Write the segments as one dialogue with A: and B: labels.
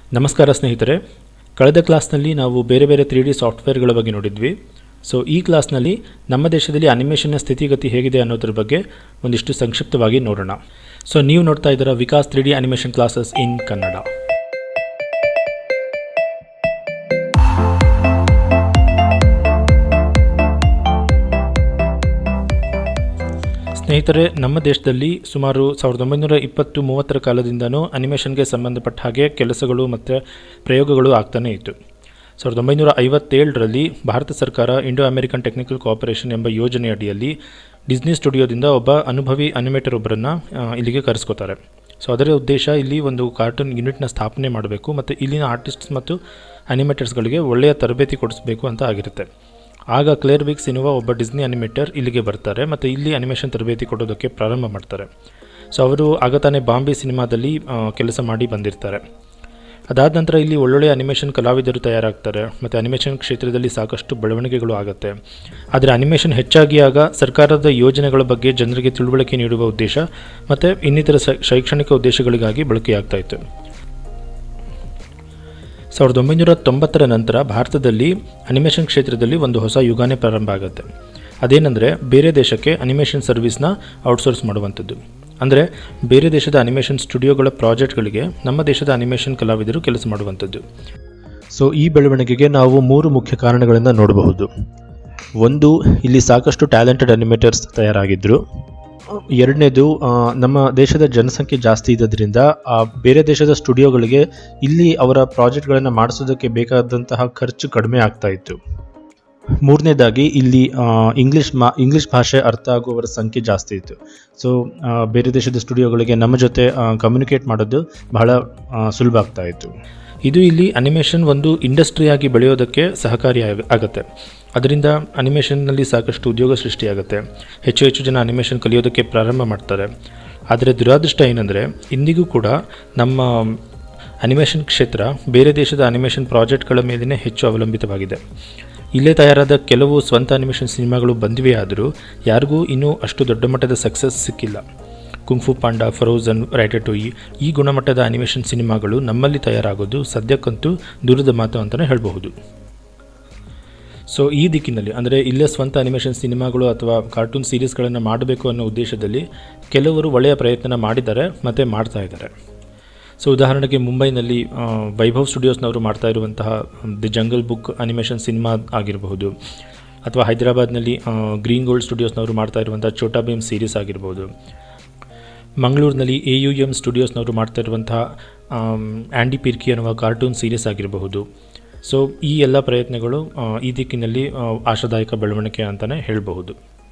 A: ನಮಸ್ಕಾರ ಸ್ನೇಹಿತರೆ ಕಳೆದ ಕ್ಲಾಸ್ನಲ್ಲಿ ನಾವು ಬೇರೆ ಬೇರೆ ತ್ರೀ ಡಿ ಸಾಫ್ಟ್ವೇರ್ಗಳ ಬಗ್ಗೆ ನೋಡಿದ್ವಿ ಸೊ ಈ ಕ್ಲಾಸ್ನಲ್ಲಿ ನಮ್ಮ ದೇಶದಲ್ಲಿ ಅನಿಮೇಷನ್ನ ಸ್ಥಿತಿಗತಿ ಹೇಗಿದೆ ಅನ್ನೋದ್ರ ಬಗ್ಗೆ ಒಂದಿಷ್ಟು ಸಂಕ್ಷಿಪ್ತವಾಗಿ ನೋಡೋಣ ಸೊ ನೀವು ನೋಡ್ತಾ ಇದ್ದೀರಾ Vikas three D animation classes in Kannada ಸ್ನೇಹಿತರೆ ನಮ್ಮ ದೇಶದಲ್ಲಿ ಸುಮಾರು ಸಾವಿರದ ಒಂಬೈನೂರ ಇಪ್ಪತ್ತು ಮೂವತ್ತರ ಕಾಲದಿಂದನೂ ಅನಿಮೇಷನ್ಗೆ ಸಂಬಂಧಪಟ್ಟ ಹಾಗೆ ಕೆಲಸಗಳು ಮತ್ತು ಪ್ರಯೋಗಗಳು ಆಗ್ತಾನೇ ಇತ್ತು ಸಾವಿರದ ಒಂಬೈನೂರ ಐವತ್ತೇಳರಲ್ಲಿ ಭಾರತ ಸರ್ಕಾರ ಇಂಡೋ ಅಮೆರಿಕನ್ ಟೆಕ್ನಿಕಲ್ ಕೋಆಪರೇಷನ್ ಎಂಬ ಯೋಜನೆ ಅಡಿಯಲ್ಲಿ ಡಿಸ್ನಿ ಸ್ಟುಡಿಯೋದಿಂದ ಒಬ್ಬ ಅನುಭವಿ ಅನಿಮೇಟರ್ ಒಬ್ಬರನ್ನು ಇಲ್ಲಿಗೆ ಕರೆಸ್ಕೋತಾರೆ ಸೊ ಅದರ ಉದ್ದೇಶ ಇಲ್ಲಿ ಒಂದು ಕಾರ್ಟೂನ್ ಯೂನಿಟ್ನ ಸ್ಥಾಪನೆ ಮಾಡಬೇಕು ಮತ್ತು ಇಲ್ಲಿನ ಆರ್ಟಿಸ್ಟ್ಸ್ ಮತ್ತು ಅನಿಮೇಟರ್ಸ್ಗಳಿಗೆ ಒಳ್ಳೆಯ ತರಬೇತಿ ಕೊಡಿಸ್ಬೇಕು ಅಂತ ಆಗಿರುತ್ತೆ ಆಗ ಕ್ಲೇರ್ ವಿಕ್ಸ್ ಎನ್ನುವ ಒಬ್ಬ ಡಿಸ್ನಿ ಅನಿಮೇಟರ್ ಇಲ್ಲಿಗೆ ಬರ್ತಾರೆ ಮತ್ತು ಇಲ್ಲಿ ಅನಿಮೇಷನ್ ತರಬೇತಿ ಕೊಡೋದಕ್ಕೆ ಪ್ರಾರಂಭ ಮಾಡ್ತಾರೆ ಸೊ ಅವರು ಆಗ ತಾನೇ ಬಾಂಬೆ ಸಿನಿಮಾದಲ್ಲಿ ಆ, ಕೆಲಸ ಮಾಡಿ ಬಂದಿರ್ತಾರೆ ಅದಾದ ನಂತರ ಇಲ್ಲಿ ಒಳ್ಳೊಳ್ಳೆ ಅನಿಮೇಷನ್ ಕಲಾವಿದರು ತಯಾರಾಗ್ತಾರೆ ಮತ್ತು ಅನಿಮೇಷನ್ ಕ್ಷೇತ್ರದಲ್ಲಿ ಸಾಕಷ್ಟು ಬೆಳವಣಿಗೆಗಳು ಆಗುತ್ತೆ ಆದರೆ ಅನಿಮೇಷನ್ ಹೆಚ್ಚಾಗಿ ಆಗ ಸರ್ಕಾರದ ಯೋಜನೆಗಳ ಬಗ್ಗೆ ಜನರಿಗೆ ತಿಳುವಳಿಕೆ ನೀಡುವ ಉದ್ದೇಶ ಮತ್ತು ಇನ್ನಿತರ ಸ- ಶೈಕ್ಷಣಿಕ ಉದ್ದೇಶಗಳಿಗಾಗಿ ಬಳಕೆಯಾಗ್ತಾ ಇತ್ತು ಸಾವಿರದ ಒಂಬೈನೂರ ತೊಂಬತ್ತರ ನಂತರ ಭಾರತದಲ್ಲಿ ಅನಿಮೇಷನ್ ಕ್ಷೇತ್ರದಲ್ಲಿ ಒಂದು ಹೊಸ ಯುಗಾನೇ ಪ್ರಾರಂಭ ಆಗುತ್ತೆ ಅದೇನೆಂದರೆ ಬೇರೆ ದೇಶಕ್ಕೆ ಅನಿಮೇಷನ್ ಸರ್ವಿಸ್ನ ಔಟ್ಸೋರ್ಸ್ ಮಾಡುವಂಥದ್ದು ಅಂದರೆ ಬೇರೆ ದೇಶದ ಅನಿಮೇಷನ್ ಸ್ಟುಡಿಯೋಗಳ ಪ್ರಾಜೆಕ್ಟ್ಗಳಿಗೆ ನಮ್ಮ ದೇಶದ ಅನಿಮೇಷನ್ ಕಲಾವಿದರು ಕೆಲಸ ಮಾಡುವಂಥದ್ದು ಸೊ ಈ ಬೆಳವಣಿಗೆಗೆ ನಾವು ಮೂರು ಮುಖ್ಯ ಕಾರಣಗಳನ್ನು ನೋಡಬಹುದು ಒಂದು ಇಲ್ಲಿ ಸಾಕಷ್ಟು ಟ್ಯಾಲೆಂಟೆಡ್ ಅನಿಮೇಟರ್ಸ್ ತಯಾರಾಗಿದ್ದರು ಎರಡನೇದು ಆ, ನಮ್ಮ ದೇಶದ ಜನಸಂಖ್ಯೆ ಜಾಸ್ತಿ ಇದ್ದದ್ರಿಂದ ಆ, ಬೇರೆ ದೇಶದ ಸ್ಟುಡಿಯೋಗಳಿಗೆ ಇಲ್ಲಿ ಅವರ ಪ್ರಾಜೆಕ್ಟ್ಗಳನ್ನು ಮಾಡಿಸೋದಕ್ಕೆ ಬೇಕಾದಂತಹ ಖರ್ಚು ಕಡಿಮೆ ಆಗ್ತಾ ಇತ್ತು ಮೂರನೇದಾಗಿ ಇಲ್ಲಿ ಆ, ಇಂಗ್ಲಿಷ್ ಮಾ ಇಂಗ್ಲಿಷ್ ಭಾಷೆ ಅರ್ಥ ಆಗುವವರ ಸಂಖ್ಯೆ ಜಾಸ್ತಿ ಇತ್ತು ಸೊ ಆ, ಬೇರೆ ದೇಶದ ಸ್ಟುಡಿಯೋಗಳಿಗೆ ನಮ್ಮ ಜೊತೆ ಕಮ್ಯುನಿಕೇಟ್ ಮಾಡೋದು ಬಹಳ ಆ, ಸುಲಭ ಆಗ್ತಾ ಇತ್ತು ಇದು ಇಲ್ಲಿ ಅನಿಮೇಷನ್ ಒಂದು ಇಂಡಸ್ಟ್ರಿಯಾಗಿ ಬೆಳೆಯೋದಕ್ಕೆ ಸಹಕಾರಿ ಆಗ- ಆಗುತ್ತೆ ಅದರಿಂದ ಅನಿಮೇಷನ್ನಲ್ಲಿ ಸಾಕಷ್ಟು ಉದ್ಯೋಗ ಸೃಷ್ಟಿಯಾಗುತ್ತೆ ಹೆಚ್ಚು ಹೆಚ್ಚು ಜನ ಅನಿಮೇಷನ್ ಕಲಿಯೋದಕ್ಕೆ ಪ್ರಾರಂಭ ಮಾಡ್ತಾರೆ ಆದರೆ ದುರಾದೃಷ್ಟ ಏನಂದರೆ ಇಂದಿಗೂ ಕೂಡ ನಮ್ಮ ಅನಿಮೇಷನ್ ಕ್ಷೇತ್ರ ಬೇರೆ ದೇಶದ ಅನಿಮೇಷನ್ ಪ್ರಾಜೆಕ್ಟ್ಗಳ ಮೇಲೇ ಹೆಚ್ಚು ಅವಲಂಬಿತವಾಗಿದೆ ಇಲ್ಲೇ ತಯಾರಾದ ಕೆಲವು ಸ್ವಂತ ಅನಿಮೇಷನ್ ಸಿನಿಮಾಗಳು ಬಂದಿವೆ ಆದರೂ ಯಾರಿಗೂ ಇನ್ನೂ ಅಷ್ಟು ದೊಡ್ಡ ಮಟ್ಟದ ಸಕ್ಸಸ್ ಸಿಕ್ಕಿಲ್ಲ ಕುಂಫು ಪಾಂಡಾ ಫರೋಜನ್ ರೈಟಟೋಯಿ ಈ ಗುಣಮಟ್ಟದ ಅನಿಮೇಷನ್ ಸಿನಿಮಾಗಳು ನಮ್ಮಲ್ಲಿ ತಯಾರಾಗೋದು ಸದ್ಯಕ್ಕಂತೂ ದೂರದ ಮಾತು ಅಂತಲೇ ಹೇಳಬಹುದು ಸೊ ಈ ದಿಕ್ಕಿನಲ್ಲಿ ಅಂದರೆ ಇಲ್ಲೇ ಸ್ವಂತ ಅನಿಮೇಷನ್ ಸಿನಿಮಾಗಳು ಅಥವಾ ಕಾರ್ಟೂನ್ ಸೀರೀಸ್ಗಳನ್ನು ಮಾಡಬೇಕು ಅನ್ನೋ ಉದ್ದೇಶದಲ್ಲಿ ಕೆಲವರು ಒಳ್ಳೆಯ ಪ್ರಯತ್ನ ಮಾಡಿದ್ದಾರೆ ಮತ್ತು ಮಾಡ್ತಾ ಇದ್ದಾರೆ ಸೊ ಉದಾಹರಣೆಗೆ ಮುಂಬೈನಲ್ಲಿ ಆ, ವೈಭವ್ ಸ್ಟುಡಿಯೋಸ್ನವರು ಮಾಡ್ತಾ ಇರುವಂತಹ the jungle book animation cinema ಆಗಿರಬಹುದು ಅಥವಾ ಹೈದರಾಬಾದ್ನಲ್ಲಿ ಆ, ಗ್ರೀನ್ ಗೋಲ್ಡ್ ಸ್ಟುಡಿಯೋಸ್ನವರು ಮಾಡ್ತಾ ಇರುವಂಥ ಚೋಟಾ ಭೀಮ್ ಸೀರೀಸ್ ಆಗಿರ್ಬೋದು ಮಂಗಳೂರಿನಲ್ಲಿ ಎ ಯು ಎಮ್ ಸ್ಟುಡಿಯೋಸ್ನವರು ಮಾಡ್ತಾ ಇರುವಂತಹ ಆಮ್, ಆ್ಯಂಡಿ ಪಿರ್ಕಿ ಅನ್ನುವ ಕಾರ್ಟೂನ್ ಸೀರೀಸ್ ಆಗಿರಬಹುದು ಸೊ ಈ ಎಲ್ಲ ಪ್ರಯತ್ನಗಳು ಆ, ಈ ದಿಕ್ಕಿನಲ್ಲಿ ಆ, ಆಶಾದಾಯಕ ಬೆಳವಣಿಗೆ ಅಂತಲೇ ಹೇಳಬಹುದು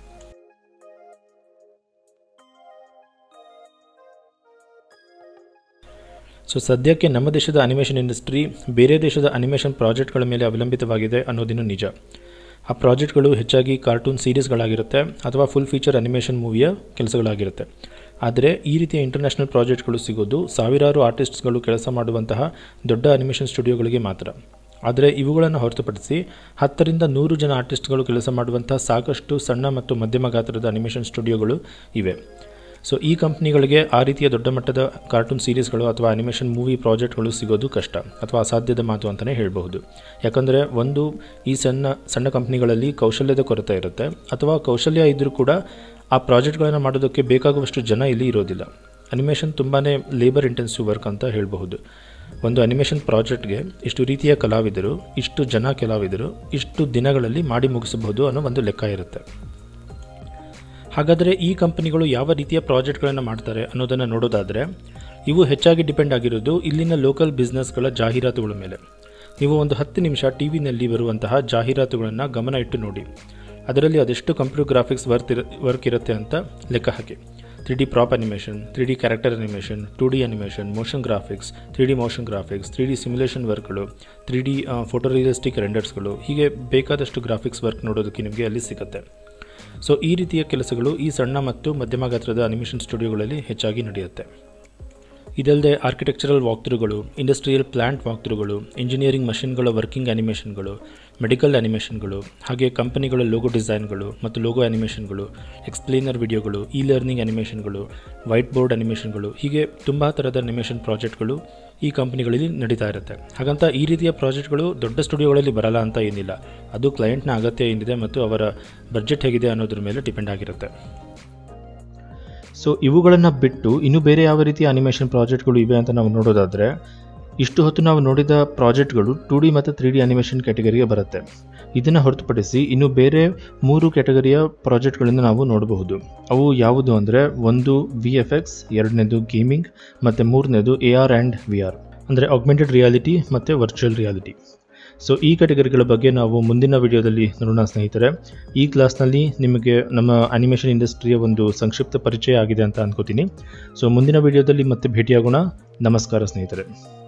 A: ಸೊ ಸದ್ಯಕ್ಕೆ ನಮ್ಮ ದೇಶದ ಅನಿಮೇಷನ್ ಇಂಡಸ್ಟ್ರಿ ಬೇರೆ ದೇಶದ ಅನಿಮೇಷನ್ ಪ್ರಾಜೆಕ್ಟ್ಗಳ ಮೇಲೆ ಅವಲಂಬಿತವಾಗಿದೆ ಅನ್ನೋದಿನ್ನು ನಿಜ ಆ ಪ್ರಾಜೆಕ್ಟ್ಗಳು ಹೆಚ್ಚಾಗಿ ಕಾರ್ಟೂನ್ ಸೀರೀಸ್ಗಳಾಗಿರುತ್ತೆ ಅಥವಾ ಫುಲ್ ಫೀಚರ್ ಅನಿಮೇಷನ್ ಮೂವಿಯ ಕೆಲಸಗಳಾಗಿರುತ್ತೆ ಆದರೆ ಈ ರೀತಿಯ ಇಂಟರ್ನ್ಯಾಷನಲ್ ಪ್ರಾಜೆಕ್ಟ್ಗಳು ಸಿಗೋದು ಸಾವಿರಾರು ಆರ್ಟಿಸ್ಟ್ಸ್ಗಳು ಕೆಲಸ ಮಾಡುವಂತಹ ದೊಡ್ಡ ಅನಿಮೇಷನ್ ಸ್ಟುಡಿಯೋಗಳಿಗೆ ಮಾತ್ರ ಆದರೆ ಇವುಗಳನ್ನು ಹೊರತುಪಡಿಸಿ ಹತ್ತರಿಂದ ನೂರು ಜನ ಆರ್ಟಿಸ್ಟ್ಗಳು ಕೆಲಸ ಮಾಡುವಂತಹ ಸಾಕಷ್ಟು ಸಣ್ಣ ಮತ್ತು ಮಧ್ಯಮ ಗಾತ್ರದ ಅನಿಮೇಷನ್ ಸ್ಟುಡಿಯೋಗಳು ಇವೆ ಸೊ ಈ ಕಂಪ್ನಿಗಳಿಗೆ ಆ ರೀತಿಯ ದೊಡ್ಡ ಮಟ್ಟದ ಕಾರ್ಟೂನ್ ಸೀರೀಸ್ಗಳು ಅಥವಾ ಅನಿಮೇಷನ್ ಮೂವಿ ಪ್ರಾಜೆಕ್ಟ್ಗಳು ಸಿಗೋದು ಕಷ್ಟ ಅಥವಾ ಅಸಾಧ್ಯದ ಮಾತು ಅಂತಲೇ ಹೇಳಬಹುದು ಯಾಕಂದರೆ ಒಂದು ಈ ಸಣ್ಣ ಸಣ್ಣ ಕಂಪ್ನಿಗಳಲ್ಲಿ ಕೌಶಲ್ಯದ ಕೊರತೆ ಇರುತ್ತೆ ಅಥವಾ ಕೌಶಲ್ಯ ಇದ್ದರೂ ಕೂಡ ಆ ಪ್ರಾಜೆಕ್ಟ್ಗಳನ್ನು ಮಾಡೋದಕ್ಕೆ ಬೇಕಾಗುವಷ್ಟು ಜನ ಇಲ್ಲಿ ಇರೋದಿಲ್ಲ ಅನಿಮೇಷನ್ ತುಂಬಾ ಲೇಬರ್ ಇಂಟೆನ್ಸಿವ್ ವರ್ಕ್ ಅಂತ ಹೇಳಬಹುದು ಒಂದು ಅನಿಮೇಷನ್ ಪ್ರಾಜೆಕ್ಟ್ಗೆ ಇಷ್ಟು ರೀತಿಯ ಕಲಾವಿದರು ಇಷ್ಟು ಜನ ಕಲಾವಿದರು ಇಷ್ಟು ದಿನಗಳಲ್ಲಿ ಮಾಡಿ ಮುಗಿಸಬಹುದು ಅನ್ನೋ ಒಂದು ಲೆಕ್ಕ ಇರುತ್ತೆ ಹಾಗಾದರೆ ಈ ಕಂಪನಿಗಳು ಯಾವ ರೀತಿಯ ಪ್ರಾಜೆಕ್ಟ್ಗಳನ್ನು ಮಾಡ್ತಾರೆ ಅನ್ನೋದನ್ನು ನೋಡೋದಾದರೆ ಇವು ಹೆಚ್ಚಾಗಿ ಡಿಪೆಂಡ್ ಆಗಿರೋದು ಇಲ್ಲಿನ ಲೋಕಲ್ ಬಿಸ್ನೆಸ್ಗಳ ಜಾಹೀರಾತುಗಳ ಮೇಲೆ ನೀವು ಒಂದು ಹತ್ತು ನಿಮಿಷ ಟಿ ವಿನಲ್ಲಿ ಬರುವಂತಹ ಜಾಹೀರಾತುಗಳನ್ನು ಗಮನ ಇಟ್ಟು ನೋಡಿ ಅದರಲ್ಲಿ ಅದೆಷ್ಟು ಕಂಪ್ಯೂಟರ್ ಗ್ರಾಫಿಕ್ಸ್ ವರ್ಕ್ ಇರ ವರ್ಕ್ ಇರುತ್ತೆ ಅಂತ ಲೆಕ್ಕ ಹಾಕಿ three D prop animation three D character animation two D animation motion graphics three D motion graphics three D simulation ವರ್ಕ್ಗಳು ತ್ರೀ ಡಿ ಫೋಟೋ ರಿಯಲಿಸ್ಟಿಕ್ ರೆಂಡರ್ಸ್ಗಳು ಹೀಗೆ ಬೇಕಾದಷ್ಟು ಗ್ರಾಫಿಕ್ಸ್ ವರ್ಕ್ ನೋಡೋದಕ್ಕೆ ನಿಮಗೆ ಅಲ್ಲಿ ಸಿಗುತ್ತೆ ಸೊ ಈ ರೀತಿಯ ಕೆಲಸಗಳು ಈ ಸಣ್ಣ ಮತ್ತು ಮಧ್ಯಮ ಗಾತ್ರದ ಅನಿಮೇಷನ್ ಸ್ಟುಡಿಯೋಗಳಲ್ಲಿ ಹೆಚ್ಚಾಗಿ ನಡೆಯುತ್ತೆ ಇದಲ್ಲದೆ ಆರ್ಕಿಟೆಕ್ಚರಲ್ ವಾಕ್ಥ್ರೂಗಳು ಇಂಡಸ್ಟ್ರಿಯಲ್ ಪ್ಲಾಂಟ್ ವಾಕ್ಥ್ರೂಗಳು ಇಂಜಿನಿಯರಿಂಗ್ ಮಷಿನ್ಗಳ ವರ್ಕಿಂಗ್ ಅನಿಮೇಷನ್ಗಳು ಮೆಡಿಕಲ್ ಅನಿಮೇಷನ್ಗಳು ಹಾಗೆ ಕಂಪನಿಗಳ ಲೋಗೋ ಡಿಸೈನ್ಗಳು ಮತ್ತು ಲೋಗೋ ಅನಿಮೇಷನ್ಗಳು ಎಕ್ಸ್ಪ್ಲೇನರ್ ವಿಡಿಯೋಗಳು ಇ ಲರ್ನಿಂಗ್ ಅನಿಮೇಷನ್ಗಳು ವೈಟ್ ಬೋರ್ಡ್ ಅನಿಮೇಷನ್ಗಳು ಹೀಗೆ ತುಂಬ ಥರದ ಅನಿಮೇಷನ್ ಪ್ರಾಜೆಕ್ಟ್ಗಳು ಈ ಕಂಪ್ನಿಗಳಲ್ಲಿ ನಡೀತಾ ಇರುತ್ತೆ ಹಾಗಂತ ಈ ರೀತಿಯ ಪ್ರಾಜೆಕ್ಟ್ಗಳು ದೊಡ್ಡ ಸ್ಟುಡಿಯೋಗಳಲ್ಲಿ ಬರಲ್ಲ ಅಂತ ಏನಿಲ್ಲ ಅದು ಕ್ಲೈಂಟ್ನ ಅಗತ್ಯ ಏನಿದೆ ಮತ್ತು ಅವರ ಬಡ್ಜೆಟ್ ಹೇಗಿದೆ ಅನ್ನೋದ್ರ ಮೇಲೆ ಡಿಪೆಂಡ್ ಆಗಿರುತ್ತೆ ಸೊ ಇವುಗಳನ್ನು ಬಿಟ್ಟು ಇನ್ನೂ ಬೇರೆ ಯಾವ ರೀತಿಯ ಅನಿಮೇಷನ್ ಪ್ರಾಜೆಕ್ಟ್ಗಳು ಇವೆ ಅಂತ ನಾವು ನೋಡೋದಾದರೆ ಇಷ್ಟು ಹೊತ್ತು ನಾವು ನೋಡಿದ ಪ್ರಾಜೆಕ್ಟ್ಗಳು ಟು ಡಿ ಮತ್ತು ತ್ರೀ ಡಿ ಅನಿಮೇಷನ್ ಕ್ಯಾಟಗರಿಗೆ ಬರುತ್ತೆ ಇದನ್ನು ಹೊರತುಪಡಿಸಿ ಇನ್ನು ಬೇರೆ ಮೂರು ಕ್ಯಾಟಗರಿಯ ಪ್ರಾಜೆಕ್ಟ್ಗಳನ್ನು ನಾವು ನೋಡಬಹುದು ಅವು ಯಾವುದು ಅಂದರೆ ಒಂದು ವಿ ಎಫ್ ಎಕ್ಸ್ ಎರಡನೇದು ಗೇಮಿಂಗ್ ಮತ್ತು ಮೂರನೇದು A R and V R ಅಂದರೆ ಆಗ್ಮೆಂಟೆಡ್ ರಿಯಾಲಿಟಿ ಮತ್ತು ವರ್ಚುವಲ್ ರಿಯಾಲಿಟಿ ಸೊ ಈ ಕ್ಯಾಟಗರಿಗಳ ಬಗ್ಗೆ ನಾವು ಮುಂದಿನ ವಿಡಿಯೋದಲ್ಲಿ ನೋಡೋಣ ಸ್ನೇಹಿತರೆ ಈ ಕ್ಲಾಸ್ನಲ್ಲಿ ನಿಮಗೆ ನಮ್ಮ ಅನಿಮೇಷನ್ ಇಂಡಸ್ಟ್ರಿಯ ಒಂದು ಸಂಕ್ಷಿಪ್ತ ಪರಿಚಯ ಆಗಿದೆ ಅಂತ ಅನ್ಕೋತೀನಿ ಸೊ ಮುಂದಿನ ವಿಡಿಯೋದಲ್ಲಿ ಮತ್ತೆ ಭೇಟಿಯಾಗೋಣ ನಮಸ್ಕಾರ ಸ್ನೇಹಿತರೆ